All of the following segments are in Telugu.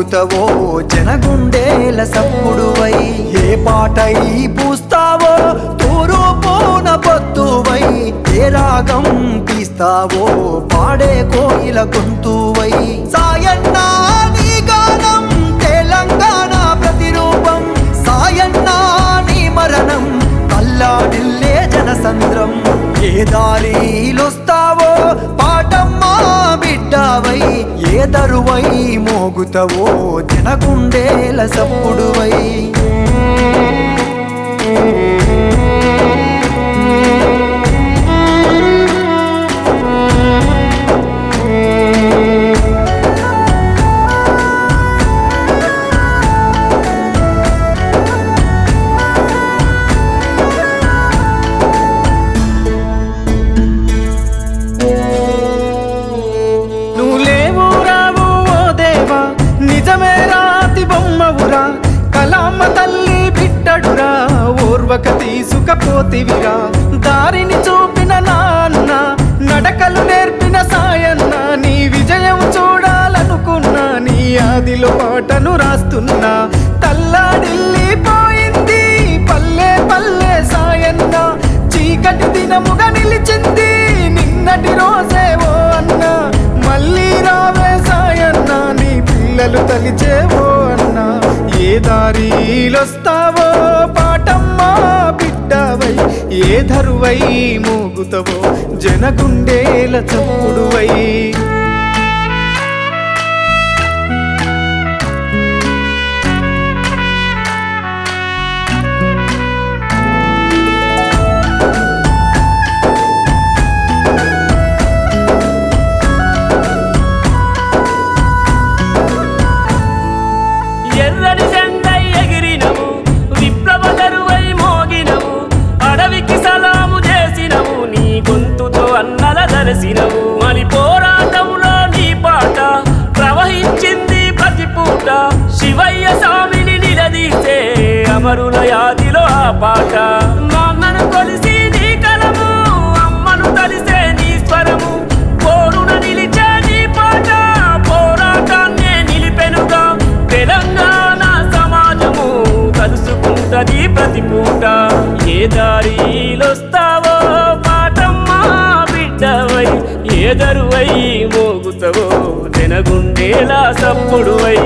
మోగుతవో జనగుండేల సప్పుడువై ఏ పాటై పూస్తావో తూరు పూన పొత్తువై ఏ రాగం తీస్తావో పాడే కోయిల గొంతువై సాయన్నా నీ గానం తెలంగాణ ప్రతిరూపం సాయన్నా నీ మరణం అల్లాడిల్లే జనసంద్రం ఏ దారిలొస్తావో పాటమ్మా బిడ్డవై ఏ దరువై మోగుతవో జనగుండేల సప్పుడువై నువ్వు లేవు రావు ఓ దేవా నిజమే రాతి బొమ్మవురా కలామ తల్లి బిడ్డడురా ఓర్వక తీసుకపోతివిరా దారిని చూపిన నాన్న నడకలు నేర్పిన సాయన్న నీ విజయం చూడాలనుకున్నా నీ ఆదిలో పాటను రాస్తున్నా తల్లాడిల్లిపోయింది పల్లె పల్లె సాయన్న చీకటి దినముగా నిలిచింది నిన్నటి రోజే ఓ అన్న మళ్ళీ రావే సాయన్న నీ పిల్లలు తలిచేవో అన్న ఏ దారిలొస్తావో పాటమ్మా బిడ్డవై ఏ ధరువై మోగుతవో జనగుండేల చప్పుడువై ఎర్రని జెండై ఎగిరినము విప్లవదరువై మోగినము అడవికి సలాము చేసినము నీ గొంతుతో అన్నల దరసినము మరి పోరాటంలో నీ పాట ప్రవహించింది ప్రతి పూట శివయ్య స్వామిని నిలదీసే అమరుల యాదిలో ఆ పాట నాన్నను కొలిసి నీ కలము అమ్మను తలిసే నీ స్వరము పోరున నిలిచే నీ పాట పోరాటాన్నే నిలిపెనుగా తెలంగాణ సమాజము కలుసుకుంటది ప్రతి పూట ఏ దారిలొస్తావో పాటమ్మా బిడ్డవై ఏ దరువై మోగుతావో జనగుండేలా సప్పుడువై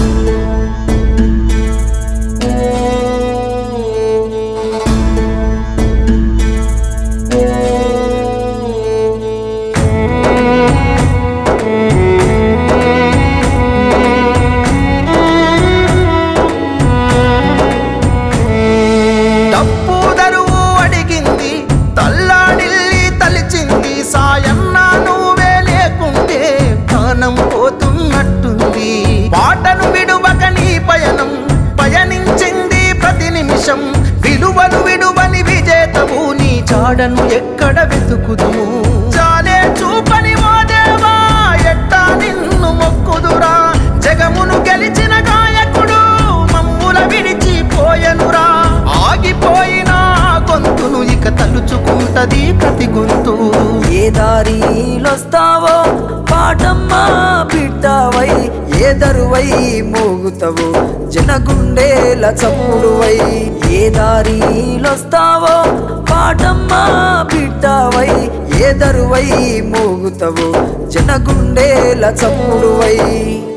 డప్పు దరువు అడిగింది తల్లాడిల్లి తలిచింది సాయన్న నువ్వే లేకుంటే ప్రాణం పోతున్నట్టుంది పాటను విడువక నీ పయనం పయనించింది ప్రతి నిమిషం విలువలు విడువని విజేతవు నీ చాడను ఎక్కడ వెతుకుదుము చాలే చూపని ఓ దేవా ఎట్టా నిన్ను మొక్కుదురా జగమును గెలిచిన గాయకుడు మమ్ముల విడిచిపోయనురా ఆగిపోయిన గొంతును ఇక తలుచుకుంటది ప్రతి గొంతు ఏ దారిలొస్తావో పాటమ్మా బిడ్డవై ఏ దరువై మోగుతావో జనగుండేల చప్పుడువై ఏ దారిలొస్తావో పాటమ్మా బిడ్డవై ఏ దరువై మోగుతావో జనగుండేల చప్పుడువై